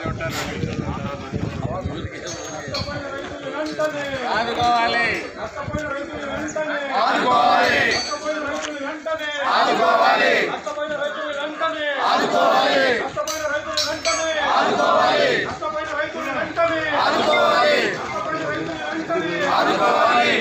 ఆదుకోవాలి ఆదుకోవాలి ఆదుకోవాలి ఆదుకోవాలి ఆదుకోవాలి ఆదుకోవాలి ఆదుకోవాలి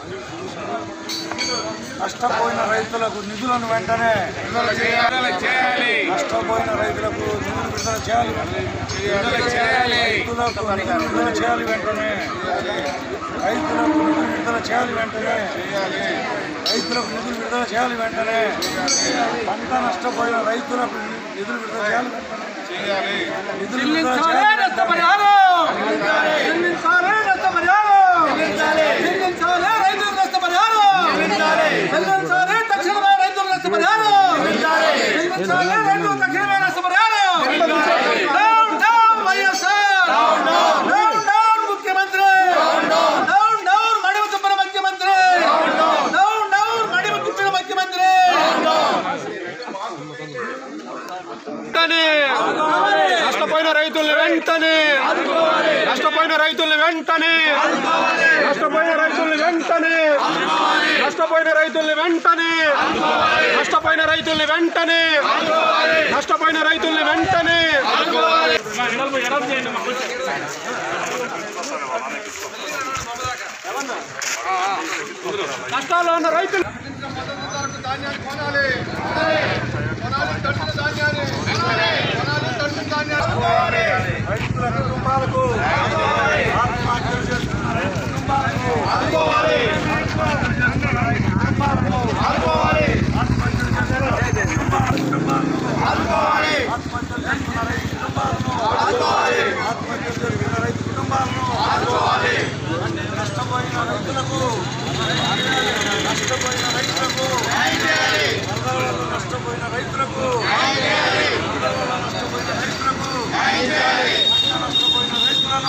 నష్టపోయిన రైతులకు నిధులను వెంటనే విడుదల చేయాలి చేయాలి నష్టపోయిన రైతులకు నిధులు విడుదల చేయాలి విడుదల చేయాలి రైతులకు నిధులు విడుదల చేయాలి వెంటనే రైతులకు నిధులు విడుదల చేయాలి వెంటనే రైతులకు నిధులు విడుదల చేయాలి వెంటనే పంట నష్టపోయిన రైతులకు నిధులు విడుదల చేయాలి వెంటనే చేయాలి నిధులు విడుదల చేయాలి వెంటనే. వెంటనే నష్టపోయిన రైతుల్ని వెంటనే నష్టపోయిన రైతుల్ని వెంటనే నష్టపోయిన రైతుల్ని వెంటనే నష్టపోయిన రైతుల్ని వెంటనే నష్టపోయిన రైతుల్ని వెంటనే నష్టపోయిన రైతుల్ని వెంటనే కష్టాల్లో ఉన్న రైతులు ధాన్యాన్ని కొనాలి కొనాలి తడిసిన ధాన్యాన్ని కొనాలి తడిసిన ధాన్యాన్ని రైతుల కుటుంబాలకు ఆత్మహత్యలు చేస్తున్న రైతు కుటుంబాలకు ఆదుకోవాలి ఆదుకోవాలి ఆత్మహత్యలు చేస్తున్న రైతు కుటుంబాలకు ఆదుకోవాలి ఆత్మహత్యలు చేస్తున్న రైతు కుటుంబాలను ఆదుకోవాలి ఆత్మహత్యలు చేస్తున్న రైతు కుటుంబాలను ఆదుకోవాలి నష్టపోయిన రైతులకు నష్టపోయిన రైతులకు వరదలలో నష్టపోయిన రైతులకు వరదలలో నష్టపోయిన రైతులకు పంట నష్టపోయిన రైతులను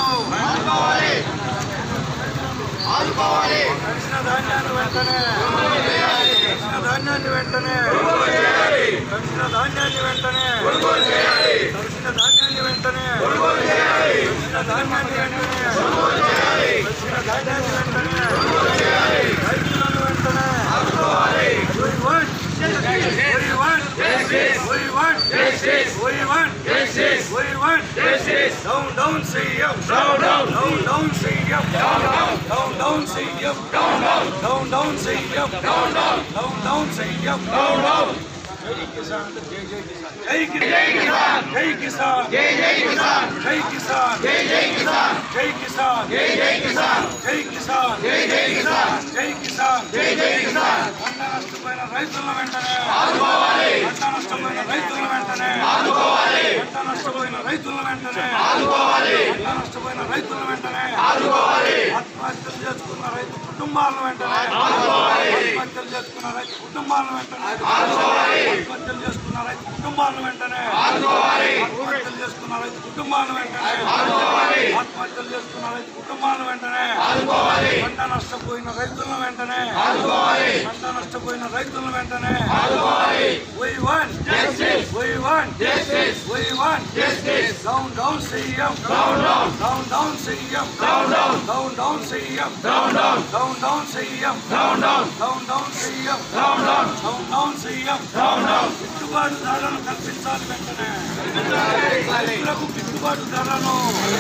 ఆదుకోవాలి తడిసిన ధాన్యాన్ని వెంటనే తడిసిన ధాన్యాన్ని వెంటనే తడిసిన ధాన్యాన్ని వెంటనే తడిసిన ధాన్యాన్ని వెంటనే తడిసిన ధాన్యాన్ని వెంటనే తడిసిన ధాన్యాన్ని వెంటనే రైతులను వెంటనే We want We want We want We want We want Down down CM Down down Down down CM Down down Down down CM Down down Down down CM Down down Down down CM Down down జై కిసాన్ జై జై కిసాన్ జై కిసాన్ జై జై కిసాన్ జై కిసాన్ జై జై కిసాన్ జై కిసాన్ జై జై కిసాన్ జై కిసాన్ జై జై కిసాన్ జై కిసాన్ జై జై కిసాన్ పంట నష్టపోయిన రైతుల వెంటనే ఆదుకోవాలి పంట నష్టపోయిన రైతుల వెంటనే ఆదుకోవాలి పంట నష్టపోయిన రైతుల వెంటనే ఆదుకోవాలి పంట నష్టపోయిన రైతుల వెంటనే ఆదుకోవాలి ఆత్మహత్యలు చేసుకున్న రైతు కుటుంబాలను వెంటనే ఆదుకోవాలి ఆత్మహత్యలు చేసుకున్న రైతు కుటుంబాలను వెంటనే ఆదుకోవాలి ఆత్మహత్యలు చేసుకున్న రైతు కుటుంబాలను వెంటనే ఆదుకోవాలి ఆత్మహత్యలు చేసుకున్న రైతు కుటుంబాలను వెంటనే ఆదుకోవాలి ఆత్మహత్యలు చేసుకున్న రైతు కుటుంబాలను వెంటనే ఆదుకోవాలి పంట నష్టపోయిన రైతులను వెంటనే ఆదుకోవాలి పంట నష్టపోయిన రైతులను వెంటనే ఆదుకోవాలి we want justice we want justice we want justice down down CM down down down down CM down down down down CM down down down down CM down down down down CM down down down down CM down down గిట్టుబాటు ధరలను కల్పించాలి వెంటనే రైతులకు గిట్టుబాటు ధరలను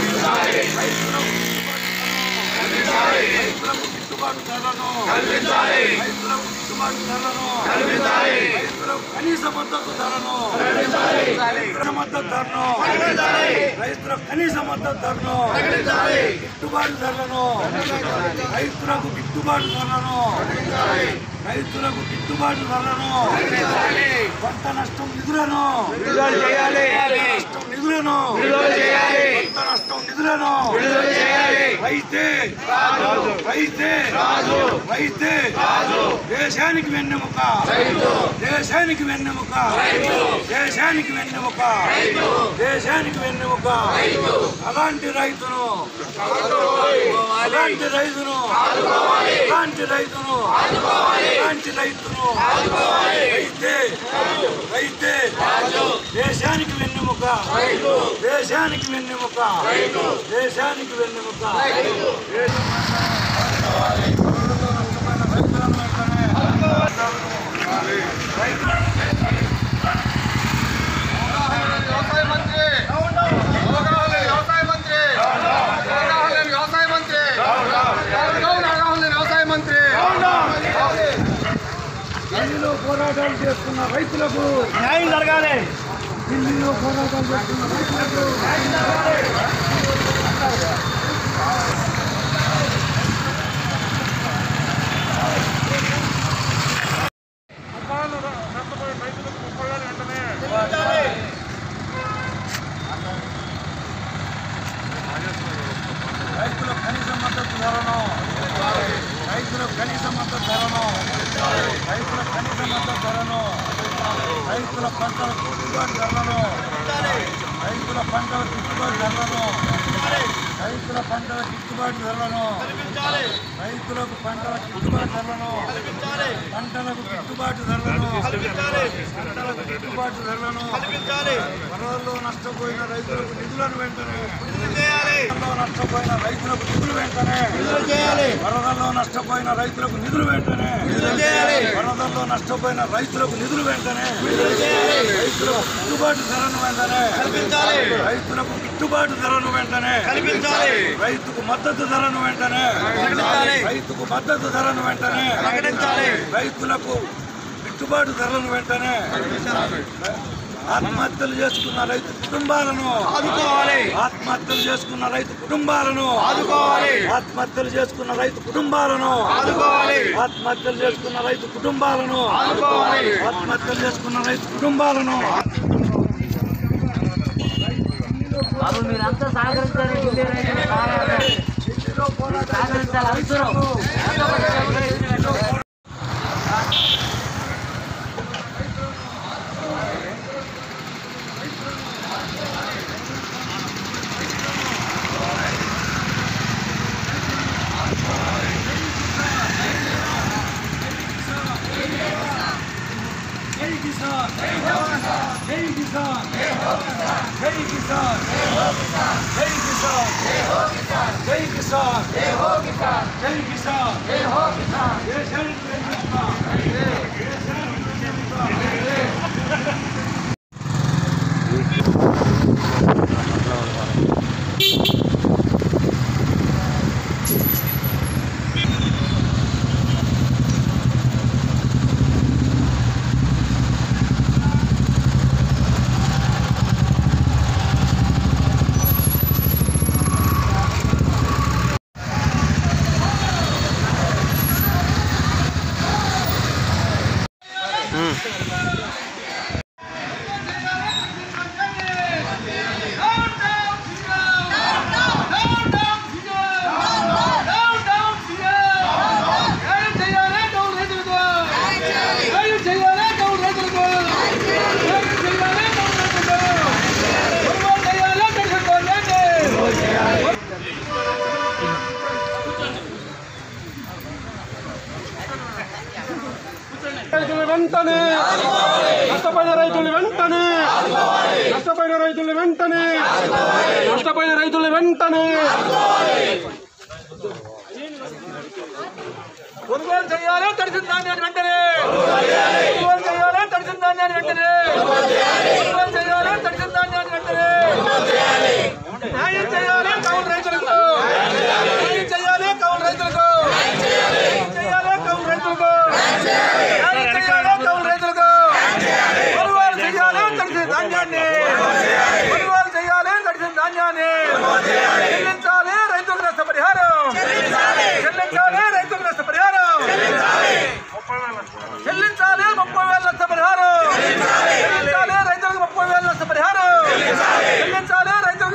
రైతులకు గిట్టుబాటు ధరలను రైతులకు గిట్టుబాటు ధరలను రైతులకు కనీస మద్దతు ధరను రైతుల మద్దతు ధరను రైతులకు కనీస మద్దతు ధరను గిట్టుబాటు ధరలను రైతులకు గిట్టుబాటు ధరలను రైతులకు గిట్టుబాటు ధరలను పంట నష్టం నిధులను నష్టం నిధులను పంట నష్టం నిధులను రైతే రైతే రైతే దేశానికి వెన్నెముక దేశానికి వెన్నెముక దేశానికి వెన్నెముక దేశానికి వెన్నెముక అలాంటి రైతును అలాంటి రైతును అలాంటి రైతును అలాంటి రైతును రైతే రైతే దేశానికి వెన్నెముక వెన్నెముక దేశానికి వెన్నెముక దేశానికి వెన్నెముక వ్యవసాయ మంత్రి అవగాహన వ్యవసాయ మంత్రి అవగాహన వ్యవసాయ మంత్రి అవగాహన వ్యవసాయ మంత్రి ఢిల్లీలో పోరాటాలు చేస్తున్న రైతులకు న్యాయం జరగాలి ఢిల్లీలో పోరాటాలు చేస్తున్న రైతులకు రైతుల కనీస మద్దతు ధరను రైతుల కనీస మద్దతు ధరను రైతుల కనీస మద్దతు ధరను రైతుల పంటల గిట్టుబాటు ధరలను రైతుల పంటల గిట్టుబాటు ధరలను రైతుల పంటల గిట్టుబాటు ధరలను రైతులకు పంటల గిట్టుబాటు ధరలను పంటలకు గిట్టుబాటు ధరలను పంటలకు గిట్టుబాటు ధరలను వరదల్లో నష్టపోయిన రైతులకు నిధులను వెంటనే వరదల్లో నష్టపోయిన రైతులకు నిధులు వెంటనే వరదల్లో నష్టపోయిన రైతులకు నిధులు వెంటనే వరదల్లో నష్టపోయిన రైతులకు నిధులు వెంటనే రైతులకు గిట్టుబాటు ధరను వెంటనే రైతులకు గిట్టుబాటు ధరను వెంటనే రైతుకు మద్దతు ధరను వెంటనే రైతుకు మద్దతు ధరను వెంటనే రైతులకు గిట్టుబాటు ధరను వెంటనే ఆత్మహత్యలు చేసుకున్న రైతు కుటుంబాలను ఆదుకోవాలి ఆత్మహత్యలు చేసుకున్న రైతు కుటుంబాలను ఆదుకోవాలి ఆత్మహత్యలు చేసుకున్న రైతు కుటుంబాలను ఆదుకోవాలి ఆత్మహత్యలు చేసుకున్న రైతు కుటుంబాలను ఆదుకోవాలి ఆత్మహత్యలు చేసుకున్న రైతు కుటుంబాలను బాబు మీరంతా సహకరించాలి ఢిల్లీ రైతులు సహకరించాలి. సహకరించాలి అందరూ జై కిసాన్ జై కిసాన్ జై కిసాన్ జై కిసాన్ జై కిసాన్ జై కిసాన్ జై కిసాన్ దేశానికి వెన్నెముక. దేశానికి వెన్నెముక. రైతులు వెంటనే నష్టపోయిన రైతులు వెంటనే నష్టపోయిన రైతులు వెంటనే నష్టపోయిన రైతులు వెంటనే కొనుగోలు చేయాలి తడిసిన ధాన్యాన్ని వెంటనే కొనుగోలు చేయాలి తడిసిన ధాన్యాన్ని వెంటనే కొనుగోలు చేయాలి తడిసిన ధాన్యాన్ని వెంటనే న్యాయం చేయాలి కౌలు రైతులకు న్యాయం చేయాలి కౌలు రైతులకు న్యాయం చేయాలి కౌలు రైతులకు న్యాయం చేయాలి కౌలు రైతులకు కొనుగోలు చేయాలి తడిసిన ధాన్యాన్ని కొనుగోలు చేయాలి తడిసిన ధాన్యాన్ని చెల్లించాలి రైతులకు నష్టపరిహారం చెల్లించాలి రైతులకు నష్టపరిహారం చెల్లించాలి ముప్పై వేల నష్టపరిహారం చెల్లించాలి రైతులకు ముప్పై వేల నష్టపరిహారం చెల్లించాలి రైతులకు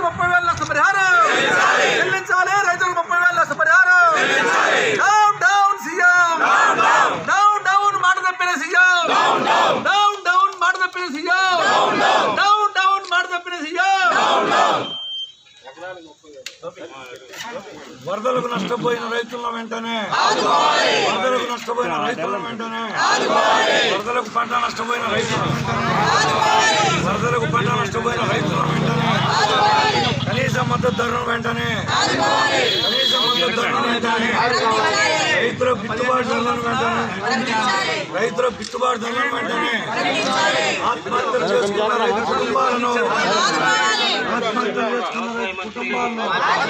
వరదలకు నష్టపోయిన రైతుల వెంటనే వరదలకు నష్టపోయిన రైతుల వెంటనే వరదలకు పంట నష్టపోయిన రైతుల వెంటనే వరదలకు పంట నష్టపోయిన రైతుల వెంటనే కనీస మద్దతు ధరను వెంటనే కనీస మద్దతు ధరను వెంటనే రైతుల గిట్టుబాటు ధరలను వెంటనే రైతుల గిట్టుబాటు ధరలను వెంటనే ఆత్మహత్యలు చేసుకున్న రైతు కుటుంబాలను ఆత్మహత్యలు చేసుకున్న రైతు కుటుంబాలను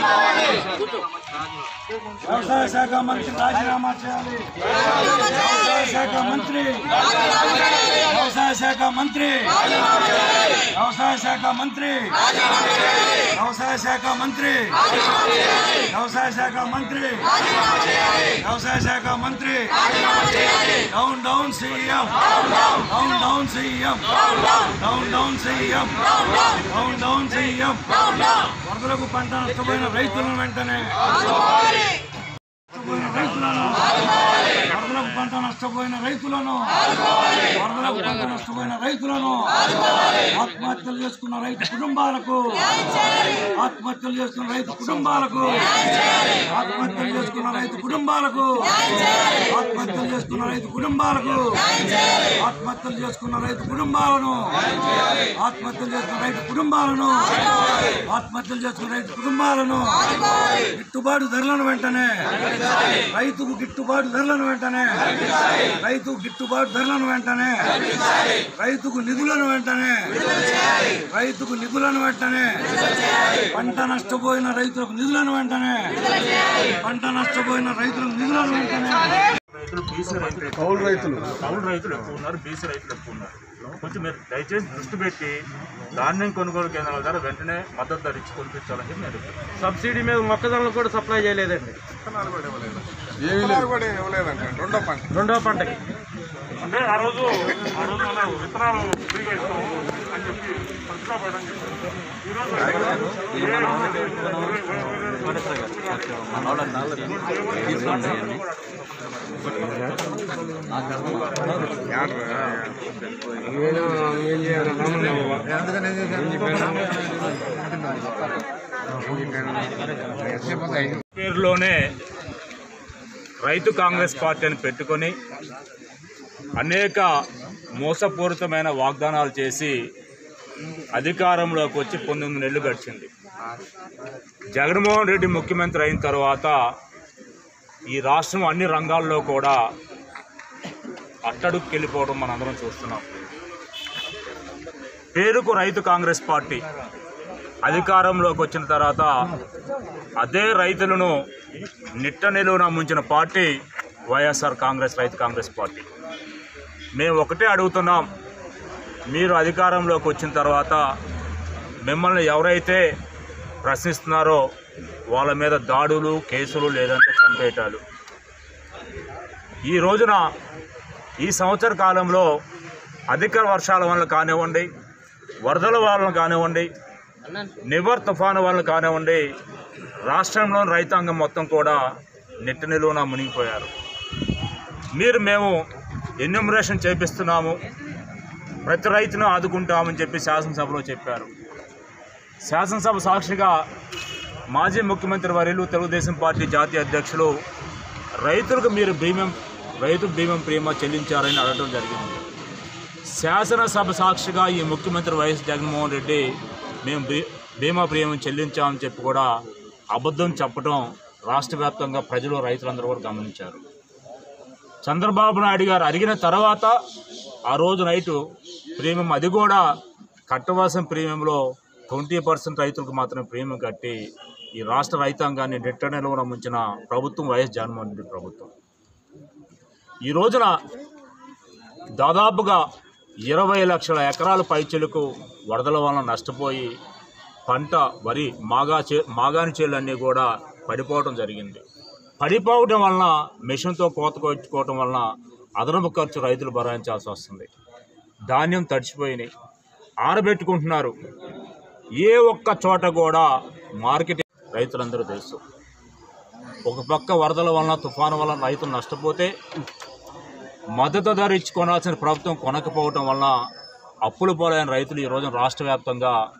వ్యవసాయ శాఖ మంత్రి రాజీనామా చేయాలి వ్యవసాయ శాఖ మంత్రి వ్యవసాయ శాఖ మంత్రి వ్యవసాయ శాఖ మంత్రి వ్యవసాయ శాఖ మంత్రి వ్యవసాయ శాఖ మంత్రి వ్యవసాయ శాఖ మంత్రి down down CM down down CM down down CM down down CM వరదలకు పంట నష్టపోయిన రైతులను వెంటనే నష్టపోయిన రైతులను వరదలకు పంట నష్టపోయిన రైతులను వరదలకు పంట నష్టపోయిన రైతులను ఆత్మహత్యలు చేసుకున్న రైతు కుటుంబాలకు ఆత్మహత్యలు చేసుకున్న రైతు కుటుంబాలకు ఆత్మహత్యలు చేసుకున్న రైతు కుటుంబాలకు ఆత్మహత్యలు చేసుకున్న రైతు కుటుంబాలకు ఆత్మహత్యలు చేసుకున్న రైతు కుటుంబాలను ఆత్మహత్యలు చేసుకున్న రైతు కుటుంబాలను ఆత్మహత్యలు చేసుకున్న రైతు కుటుంబాలను గిట్టుబాటు ధరలను వెంటనే రైతుకు గిట్టుబాటు ధరలను వెంటనే రైతుకు గిట్టుబాటు ధరలను వెంటనే రైతుకు నిధులను వెంటనే రైతుకు నిధులను వెంటనే పంట నష్టపోయిన రైతులకు నిధులను వెంటనే పంట నష్టపోయిన రైతులకు నిధులను వెంటనే రైతులు బీసీ రైతులు కౌలు రైతులు కౌలు రైతులు ఎక్కువ ఉన్నారు బీసీ రైతులు ఎక్కువ ఉన్నారు కొంచెం మీరు దయచేసి దృష్టి పెట్టి ధాన్యం కొనుగోలు కేంద్రాల ద్వారా వెంటనే మద్దతు ధర ఇచ్చి కొనిపించాలని చెప్పి నేను అడుగుతున్నాను. సబ్సిడీ మీద మొక్కజొన్నలు కూడా సప్లై చేయలేదండి రెండో పంటకి అంటే ఆ రోజు ఆ రోజు మన విత్తనాలు ఫ్రీగా ఇస్తాము అని చెప్పి పత్రికా పడడం చెప్పారు ఈరోజు పేరులోనే రైతు కాంగ్రెస్ పార్టీ అని పెట్టుకొని అనేక మోసపూరితమైన వాగ్దానాలు చేసి అధికారంలోకి వచ్చి పంతొమ్మిది నెలలు గడిచింది జగన్మోహన్ రెడ్డి ముఖ్యమంత్రి అయిన తర్వాత ఈ రాష్ట్రం అన్ని రంగాల్లో కూడా అట్టడుక్కి వెళ్ళిపోవడం మనందరం చూస్తున్నాం పేరుకు రైతు కాంగ్రెస్ పార్టీ అధికారంలోకి వచ్చిన తర్వాత అదే రైతులను నిట్ట నిలువున ముంచిన పార్టీ వైఎస్ఆర్ కాంగ్రెస్ రైతు కాంగ్రెస్ పార్టీ మేము ఒకటే అడుగుతున్నాం మీరు అధికారంలోకి వచ్చిన తర్వాత మిమ్మల్ని ఎవరైతే ప్రశ్నిస్తున్నారో వాళ్ళ మీద దాడులు కేసులు లేదంటే చంపేయటాలు ఈ రోజున ఈ సంవత్సర కాలంలో అధిక వర్షాల వల్ల కానివ్వండి వరదల వలన కానివ్వండి నివర్ తుఫాను వల్ల కానివ్వండి రాష్ట్రంలోని రైతాంగం మొత్తం కూడా నెట్టి నిలువున మునిగిపోయారు మీరు మేము ఎన్యూమరేషన్ చేపిస్తున్నాము ప్రతి రైతును ఆదుకుంటామని చెప్పి శాసనసభలో చెప్పారు శాసనసభ సాక్షిగా మాజీ ముఖ్యమంత్రి వర్యులు తెలుగుదేశం పార్టీ జాతీయ అధ్యక్షులు రైతులకు మీరు ప్రీమియం రైతు బీమా ప్రీమియం చెల్లించారని అడగడం జరిగింది శాసనసభ సాక్షిగా ఈ ముఖ్యమంత్రి వైఎస్ జగన్మోహన్ రెడ్డి మేము బీ బీమా ప్రీమియం చెల్లించామని చెప్పి కూడా అబద్ధం చెప్పడం రాష్ట్ర వ్యాప్తంగా ప్రజలు రైతులందరూ కూడా గమనించారు చంద్రబాబు నాయుడు గారు అడిగిన తర్వాత ఆ రోజు నైటు ప్రీమియం అది కూడా కట్టవాసం ప్రీమియంలో ట్వంటీ పర్సెంట్ రైతులకు మాత్రమే ప్రీమియం కట్టి ఈ రాష్ట్ర రైతాంగాన్ని నిట్టనెలవన ముంచిన ప్రభుత్వం వైఎస్ జగన్మోహన్ రెడ్డి ప్రభుత్వం ఈ రోజున దాదాపుగా ఇరవై లక్షల ఎకరాల పైచెలకు వరదల వలన నష్టపోయి పంట వరి మాగా చే మాగాని చేలన్నీ కూడా పడిపోవడం జరిగింది పడిపోవడం వలన మిషన్తో కోత కొట్టుకోవటం వలన అదనపు ఖర్చు రైతులు భరాయించాల్సి వస్తుంది ధాన్యం తడిచిపోయినాయి ఆరబెట్టుకుంటున్నారు ఏ ఒక్క చోట కూడా మార్కెట్ రైతులందరూ తెలుసు ఒక పక్క వరదల వలన తుఫాను వలన రైతులు నష్టపోతే మద్దతు ధర ఇచ్చి కొనాల్సిన ప్రభుత్వం కొనకపోవటం వలన అప్పులు పాలైన రైతులు ఈ రోజున రాష్ట్ర వ్యాప్తంగా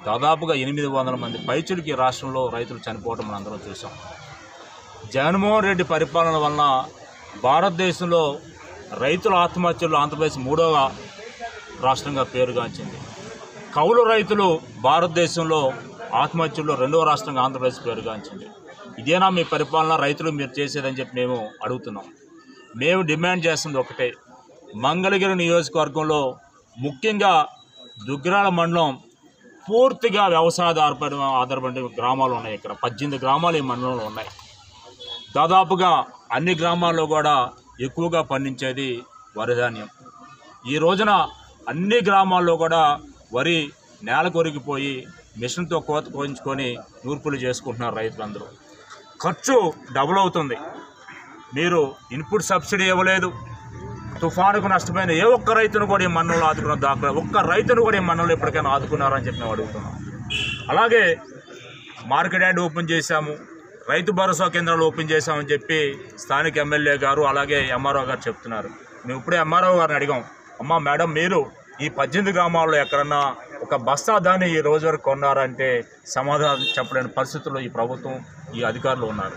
దాదాపుగా ఎనిమిది వందల మంది పైచులకి ఈ రాష్ట్రంలో రైతులు చనిపోవడం మనం అందరం చూసాం జగన్మోహన్ రెడ్డి పరిపాలన వలన భారతదేశంలో రైతుల ఆత్మహత్యలు ఆంధ్రప్రదేశ్ మూడవ రాష్ట్రంగా పేరుగాంచింది కౌలు రైతులు భారతదేశంలో ఆత్మహత్యల్లో రెండవ రాష్ట్రంగా ఆంధ్రప్రదేశ్ పేరుగాంచింది ఇదేనా మీ పరిపాలన రైతులు మీరు చేసేదని చెప్పి మేము అడుగుతున్నాం మేము డిమాండ్ చేస్తుంది ఒకటే మంగళగిరి నియోజకవర్గంలో ముఖ్యంగా దుగ్గిరాల మండలం పూర్తిగా వ్యవసాయ ఆధారపడి ఆధారపడి గ్రామాలు ఉన్నాయి ఇక్కడ పద్దెనిమిది గ్రామాలు ఈ మండలంలో ఉన్నాయి దాదాపుగా అన్ని గ్రామాల్లో కూడా ఎక్కువగా పండించేది వరి ధాన్యం ఈ రోజున అన్ని గ్రామాల్లో కూడా వరి నేల కొరిగిపోయి మిషన్తో కోత కోయించుకొని నూర్పులు చేసుకుంటున్నారు రైతులందరూ ఖర్చు డబుల్ అవుతుంది మీరు ఇన్పుట్ సబ్సిడీ ఇవ్వలేదు తుఫానుకు నష్టపోయిన ఏ ఒక్క రైతును కూడా ఈ మండలంలో ఆదుకున్న దాఖలా ఒక్క రైతును కూడా ఈ మండలంలో ఇప్పటికైనా ఆదుకున్నారని చెప్పి మేము అడుగుతున్నాం అలాగే మార్కెట్ యార్డ్ ఓపెన్ చేశాము రైతు భరోసా కేంద్రాలు ఓపెన్ చేశామని చెప్పి స్థానిక ఎమ్మెల్యే గారు అలాగే ఎంఆర్ఓ గారు చెప్తున్నారు మేము ఇప్పుడే ఎంఆర్ఓ గారిని అడిగాం అమ్మా మేడం మీరు ఈ పద్దెనిమిది గ్రామాల్లో ఎక్కడన్నా ఒక బస్తా దాన్ని ఈ రోజు వరకు కొన్నారంటే సమాధానం చెప్పలేని పరిస్థితుల్లో ఈ ప్రభుత్వం ఈ అధికారులు ఉన్నారు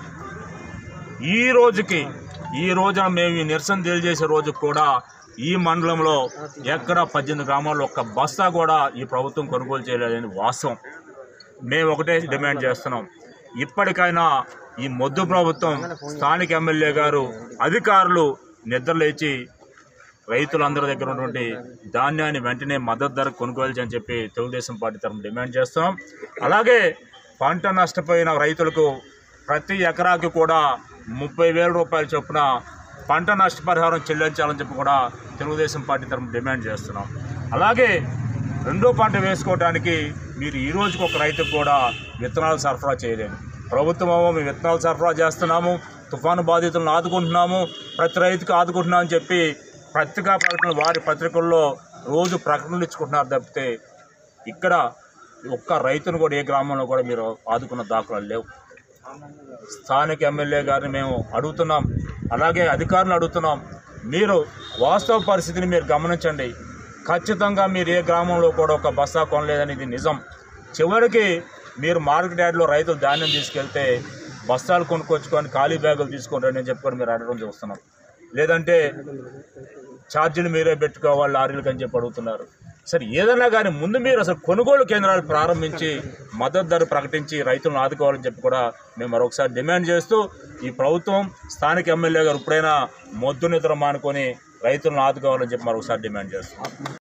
ఈ రోజుకి ఈ రోజున మేము ఈ నిరసన తెలియజేసే రోజు కూడా ఈ మండలంలో ఎక్కడ పద్దెనిమిది గ్రామాల్లో ఒక్క బస్తా కూడా ఈ ప్రభుత్వం కొనుగోలు చేయలేదని వాస్తవం మేము ఒకటే డిమాండ్ చేస్తున్నాం ఇప్పటికైనా ఈ మొద్దు ప్రభుత్వం స్థానిక ఎమ్మెల్యే గారు అధికారులు నిద్రలేచి రైతులందరి దగ్గర ఉన్నటువంటి ధాన్యాన్ని వెంటనే మద్దతు ధర కొనుగోలు చేయని చెప్పి తెలుగుదేశం పార్టీ తరఫున డిమాండ్ చేస్తాం అలాగే పంట నష్టపోయిన రైతులకు ప్రతి ఎకరాకి కూడా ముప్పై వేల రూపాయల చొప్పున పంట నష్టపరిహారం చెల్లించాలని చెప్పి కూడా తెలుగుదేశం పార్టీ తరఫున డిమాండ్ చేస్తున్నాం అలాగే రెండో పంట వేసుకోవడానికి మీరు ఈ రోజుకి ఒక రైతుకు కూడా విత్తనాలు సరఫరా చేయలేదు ప్రభుత్వం ఏమో మేము విత్తనాలు సరఫరా చేస్తున్నాము తుఫాను బాధితులను ఆదుకుంటున్నాము ప్రతి రైతుకు ఆదుకుంటున్నామని చెప్పి పత్రికా ప్రకటనలు వారి పత్రికల్లో రోజు ప్రకటనలు ఇచ్చుకుంటున్నారు తప్పితే ఇక్కడ ఒక్క రైతును కూడా ఏ గ్రామంలో కూడా మీరు ఆదుకున్న దాఖలాలు లేవు స్థానిక ఎమ్మెల్యే గారిని మేము అడుగుతున్నాం అలాగే అధికారులు అడుగుతున్నాం మీరు వాస్తవ పరిస్థితిని మీరు గమనించండి ఖచ్చితంగా మీరు ఏ గ్రామంలో కూడా ఒక బస్తా కొనలేదని ఇది నిజం చివరికి మీరు మార్కెట్ యార్డ్లో రైతులు ధాన్యం తీసుకెళ్తే బస్తాలు కొనుక్కొచ్చుకొని ఖాళీ బ్యాగులు తీసుకుంటారని అని చెప్పుకొని మీరు అడగడం చూస్తున్నాం లేదంటే ఛార్జీలు మీరే పెట్టుకోవాలి లారీలకు అని చెప్పి అడుగుతున్నారు సరే ఏదైనా కానీ ముందు మీరు అసలు కొనుగోలు కేంద్రాలు ప్రారంభించి మద్దతు ధర ప్రకటించి రైతులను ఆదుకోవాలని చెప్పి కూడా మేము మరొకసారి డిమాండ్ చేస్తూ ఈ ప్రభుత్వం స్థానిక ఎమ్మెల్యే గారు ఇప్పుడైనా మొద్దు నిద్ర మానుకొని రైతులను ఆదుకోవాలని చెప్పి మరొకసారి డిమాండ్ చేస్తున్నాం